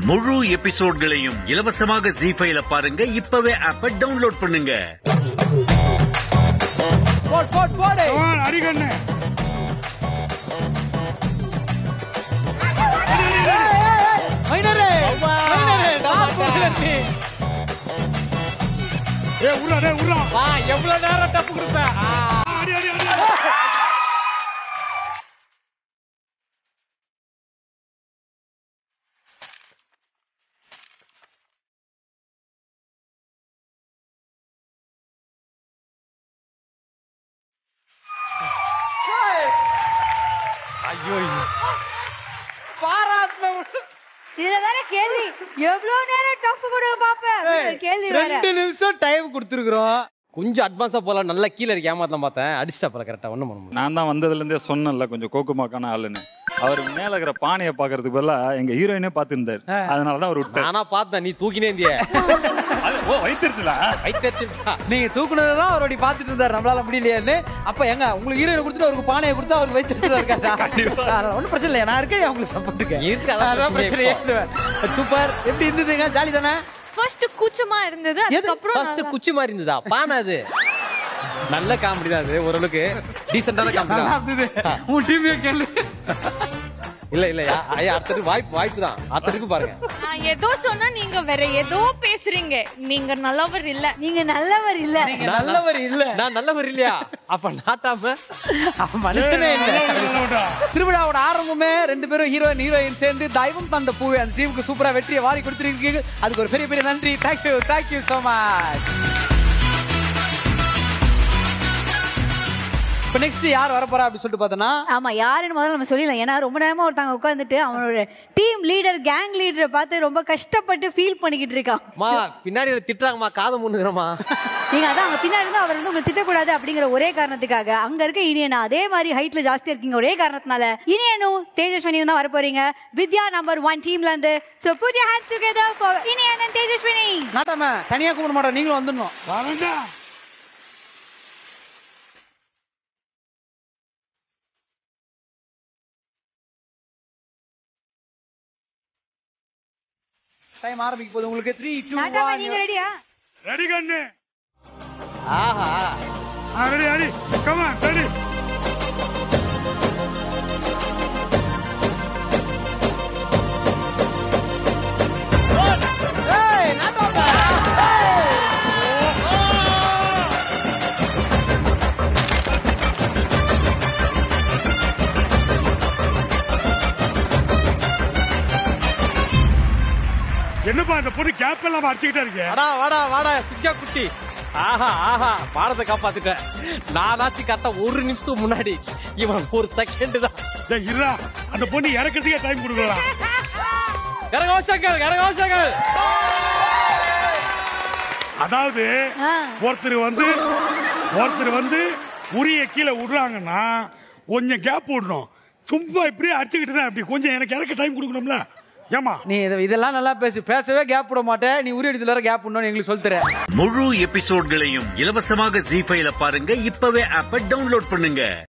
முழு எபிசோட்களையும் இலவசமாக ஜி ஃபைல பாருங்க இப்பவே ஆப்ப டவுன்லோட் பண்ணுங்க போட் போட் போடு அடிக்கண்ணு மைனரே மைனரே டாப்பு ஏ உர்றா டேய் உர்றா வா எவ்வளவு நேரம் டப்பு கொடுப்ப அடி அடி அடி ஐயோ பாராட்டம் இதுல வேற கேள்வி எவ்வளவு நேரம் டப்பு கொடுக்க பாப்ப கேள்வி வேற ரெண்டு நிமிஷம் டைம் கொடுத்துருக்குறோம் கொஞ்சம் அட்வான்ஸா போலாம் நல்லா கீழே இருக்கு ஏமாத்தலாம் பார்த்தேன் அடிச்சிட்டா போல கரெக்டா ஒண்ணும் பண்ண முடியல நான் தான் வந்ததுலேருந்தே சொன்னேன்ல கொஞ்சம் கோக்குமாக்கான ஆளுன்னு அவர் மேல இருக்கிற பானையை பாக்குறதுக்கு பதிலா எங்க ஹீரோயினே பார்த்துருந்தாரு அதனாலதான் அவர் விட்டார் நானா பார்த்தேன் நீ தூக்கினே இருந்தியே அது, ஓ வைத்திருச்சுல வைத்திருச்சா நீங்க தூக்குனதை தான் அவர் அப்படி பார்த்துட்டு இருந்தாரு நம்மளால முடியலையேன்னு அப்ப எங்க உங்களுக்கு ஹீரோயின் கொடுத்துட்டு அவருக்கு பானையை கொடுத்து அவருக்கு வைத்திருச்சா இருக்காரு ஒன்றும் பிரச்சனை இல்லை நான் இருக்கேன் உங்களுக்கு சப்போர்ட்டுக்கு இருக்கு, அதான் பிரச்சனை சூப்பர் எப்படி இருந்ததுங்க ஜாலி தானே ஃபர்ஸ்ட் கூச்சமா இருந்தது அதுக்கப்புறம் ஃபர்ஸ்ட் குச்சி மாதிரி இருந்ததா பானை அது நல்ல காமெடி தான் அது ஓரளவுக்கு டீசென்டான காமெடி நல்லா தான் இருந்தது உன் டீமே கேளு இல்ல இல்ல யா- ஐயா அடுத்தது வாய்ப்பு வாய்ப்பு தான் அடுத்ததுக்கு பாருங்க நான் ஏதோ சொன்னா நீங்க வேற ஏதோ பேசுறீங்க நீங்க நல்லவர் இல்ல நீங்க நல்லவர் இல்ல நீங்க நல்லவர் இல்ல நான் நல்லவர் இல்லையா அப்ப நாட்டாம அவன் மனுஷனே இல்ல திருவிழாவோட ஆரம்பமே ரெண்டு பேரும் ஹீரோயின் ஹீரோயின் சேர்ந்து தெய்வம் தந்த பூவே அந்த டீமுக்கு சூப்பரா வெற்றியை வாரி கொடுத்துருக்கீங்க அதுக்கு ஒரு பெரிய பெரிய நன்றி தேங்க்யூ தேங்க்யூ சோ மச் இப்போ நெக்ஸ்ட் யார் வர போறா அப்படி சொல்லிட்டு பார்த்தோன்னா ஆமா யாருன்னு முதல்ல நம்ம சொல்லிடலாம் ஏன்னா ரொம்ப நேரமா ஒருத்தவங்க உட்காந்துட்டு அவனோட டீம் லீடர் கேங் லீடரை பார்த்து ரொம்ப கஷ்டப்பட்டு ஃபீல் பண்ணிக்கிட்டு இருக்கான் மா பின்னாடி ஒரு திட்டுறாங்கம்மா காதை முன்னுக்கிறமா நீங்க அதான் அங்க பின்னாடி இருந்து அவர் வந்து உங்களை திட்டக்கூடாது அப்படிங்கிற ஒரே காரணத்துக்காக அங்க இருக்க இனியனா அதே மாதிரி ஹைட்ல ஜாஸ்தியா இருக்கீங்க ஒரே காரணத்தினால இனியனும் தேஜஸ்வினியும் தான் வர போறீங்க வித்யா நம்பர் ஒன் டீம்ல இருந்து so put your hands together for Iniyan and Tejaswini நாட்டாம தனியா கூப்பிட மாட்டோம் நீங்களும் வந்துடணும் வரண்டா டைம் ஆரம்பிக்க போகுது உங்களுக்கு த்ரீ டூ நாட்டாம நீங்க ரெடியா ரெடி கண்ணு ஆஹா ஆ ரெடி ரெடி கமான் ரெடி என்னப்பா அந்த பொண்ணு கேப் எல்லாம் அடிச்சுக்கிட்டே இருக்கே வாடா வாடா வாடா சிங்கா குட்டி ஆஹா ஆஹா பாடத்தை காப்பாத்திட்டேன் நானாச்சு கரெக்டா ஒரு நிமிஷத்துக்கு முன்னாடி இவன் ஒரு செகண்ட் தான் டேய் இருடா அந்த பொண்ணு இறக்கிறதுக்கே டைம் கொடுக்கலாம் கரக அவசங்கள் கரக அவசங்கள் அதாவது ஆ. ஒருத்தர் வந்து ஒருத்தர் வந்து உரிய கீழே விடுறாங்கன்னா கொஞ்சம் கேப் விடணும் சும்மா இப்படியே அடிச்சுக்கிட்டு தான் அப்படி கொஞ்சம் எனக்கு இறக்க டைம் கொடுக்கணும்ல ஏமா நீ இத- இதெல்லாம் நல்லா பேசு பேசவே கேப் விட மாட்டேன் நீ உரி அடித்துல கேப் விடணும்னு எங்களுக்கு சொல்லி தர முழு எபிசோட்களையும் இலவசமாக ஜி ஃபைல பாருங்க இப்பவே ஆப்ப டவுன்லோட் பண்ணுங்க